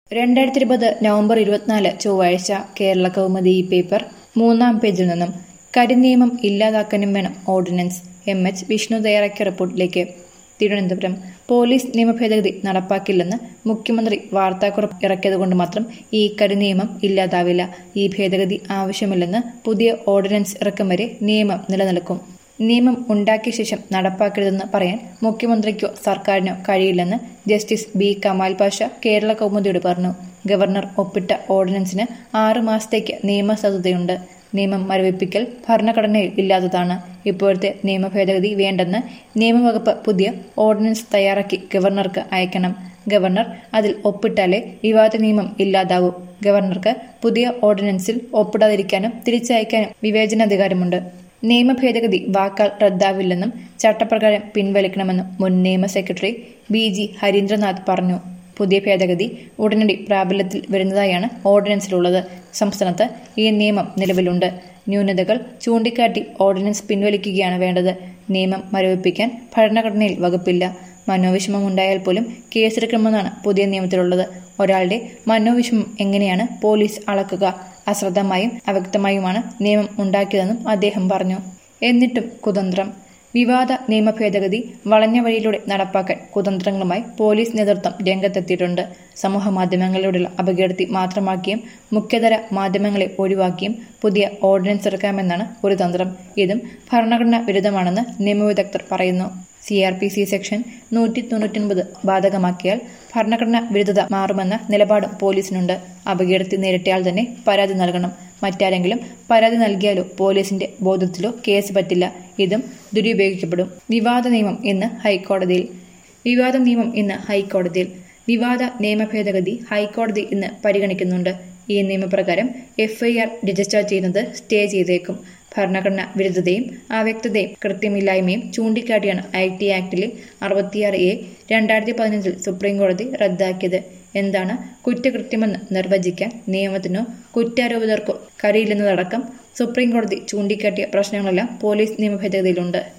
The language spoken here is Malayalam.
രണ്ടായിരത്തി ഇരുപത് നവംബർ ഇരുപത്തിനാല് ചൊവ്വാഴ്ച കേരള കൗമുദി ഈ പേപ്പർ മൂന്നാം പേജിൽ നിന്നും കരിനിയമം ഇല്ലാതാക്കാനും വേണം ഓർഡിനൻസ് എം എച്ച് വിഷ്ണു തയ്യാറാക്കിയ റിപ്പോർട്ടിലേക്ക് തിരുവനന്തപുരം പോലീസ് നിയമ ഭേദഗതി നടപ്പാക്കില്ലെന്ന് മുഖ്യമന്ത്രി വാർത്താക്കുറിപ്പ് ഇറക്കിയതുകൊണ്ട് മാത്രം ഈ കരിനിയമം ഇല്ലാതാവില്ല ഈ ഭേദഗതി ആവശ്യമില്ലെന്ന് പുതിയ ഓർഡിനൻസ് ഇറക്കും വരെ നിയമം നിലനിൽക്കും നിയമം ഉണ്ടാക്കിയ ശേഷം നടപ്പാക്കരുതെന്ന് പറയാൻ മുഖ്യമന്ത്രിക്കോ സർക്കാരിനോ കഴിയില്ലെന്ന് ജസ്റ്റിസ് ബി കമാൽ പാഷ കേരള കൗമുദിയോട് പറഞ്ഞു ഗവർണർ ഒപ്പിട്ട ഓർഡിനൻസിന് ആറു മാസത്തേക്ക് നിയമസാധുതയുണ്ട് നിയമം മരവിപ്പിക്കൽ ഭരണഘടനയിൽ ഇല്ലാത്തതാണ് ഇപ്പോഴത്തെ നിയമ ഭേദഗതി വേണ്ടെന്ന് നിയമവകുപ്പ് പുതിയ ഓർഡിനൻസ് തയ്യാറാക്കി ഗവർണർക്ക് അയക്കണം ഗവർണർ അതിൽ ഒപ്പിട്ടാലേ വിവാദ നിയമം ഇല്ലാതാവൂ ഗവർണർക്ക് പുതിയ ഓർഡിനൻസിൽ ഒപ്പിടാതിരിക്കാനും തിരിച്ചയക്കാനും വിവേചനാധികാരമുണ്ട് നിയമ ഭേദഗതി വാക്കാൽ റദ്ദാവില്ലെന്നും ചട്ടപ്രകാരം പിൻവലിക്കണമെന്നും മുൻ നിയമ സെക്രട്ടറി ബി ജി ഹരീന്ദ്രനാഥ് പറഞ്ഞു പുതിയ ഭേദഗതി ഉടനടി പ്രാബല്യത്തിൽ വരുന്നതായാണ് ഓർഡിനൻസിലുള്ളത് സംസ്ഥാനത്ത് ഈ നിയമം നിലവിലുണ്ട് ന്യൂനതകൾ ചൂണ്ടിക്കാട്ടി ഓർഡിനൻസ് പിൻവലിക്കുകയാണ് വേണ്ടത് നിയമം മരവിപ്പിക്കാൻ ഭരണഘടനയിൽ വകുപ്പില്ല മനോവിഷമം ഉണ്ടായാൽ പോലും കേസെടുക്കണമെന്നാണ് പുതിയ നിയമത്തിലുള്ളത് ഒരാളുടെ മനോവിഷമം എങ്ങനെയാണ് പോലീസ് അളക്കുക അശ്രദ്ധമായും അവ്യക്തമായുമാണ് നിയമം ഉണ്ടാക്കിയതെന്നും അദ്ദേഹം പറഞ്ഞു എന്നിട്ടും കുതന്ത്രം വിവാദ നിയമ ഭേദഗതി വളഞ്ഞ വഴിയിലൂടെ നടപ്പാക്കാൻ കുതന്ത്രങ്ങളുമായി പോലീസ് നേതൃത്വം രംഗത്തെത്തിയിട്ടുണ്ട് സമൂഹ മാധ്യമങ്ങളിലൂടെയുള്ള അപകീർത്തി മാത്രമാക്കിയും മുഖ്യതര മാധ്യമങ്ങളെ ഒഴിവാക്കിയും പുതിയ ഓർഡിനൻസ് ഇറക്കാമെന്നാണ് ഒരു തന്ത്രം ഇതും ഭരണഘടനാ വിരുദ്ധമാണെന്ന് നിയമവിദഗ്ധർ പറയുന്നു C R P C section നൂറ്റി തൊണ്ണൂറ്റൊൻപത് ബാധകമാക്കിയാൽ ഭരണഘടനാ വിരുദ്ധത മാറുമെന്ന നിലപാടും പോലീസിനുണ്ട് അപകീർത്തി നേരിട്ടയാൾ തന്നെ പരാതി നൽകണം മറ്റാരെങ്കിലും പരാതി നൽകിയാലോ പോലീസിന്റെ ബോധത്തിലോ കേസ് പറ്റില്ല ഇതും ദുരുപയോഗിക്കപ്പെടും വിവാദ നിയമം ഇന്ന് ഹൈക്കോടതിയിൽ വിവാദ നിയമം ഇന്ന് ഹൈക്കോടതിയിൽ വിവാദ നിയമ ഭേദഗതി ഹൈക്കോടതി ഇന്ന് പരിഗണിക്കുന്നുണ്ട് ഈ നിയമപ്രകാരം എഫ്ഐആർ രജിസ്റ്റർ ചെയ്യുന്നത് സ്റ്റേ ചെയ്തേക്കും ഭരണഘടനാ വിരുദ്ധതയും അവ്യക്തതയും കൃത്യമില്ലായ്മയും ചൂണ്ടിക്കാട്ടിയാണ് ഐ ടി ആക്ടിലെ അറുപത്തിയാറ് എ രണ്ടായിരത്തി പതിനഞ്ചിൽ സുപ്രീംകോടതി റദ്ദാക്കിയത് എന്താണ് കുറ്റകൃത്യമെന്ന് നിർവചിക്കാൻ നിയമത്തിനോ കുറ്റാരോപിതർക്കോ കഴിയില്ലെന്നതടക്കം സുപ്രീംകോടതി ചൂണ്ടിക്കാട്ടിയ പ്രശ്നങ്ങളെല്ലാം പോലീസ് നിയമ ഭേദഗതിയിലുണ്ട്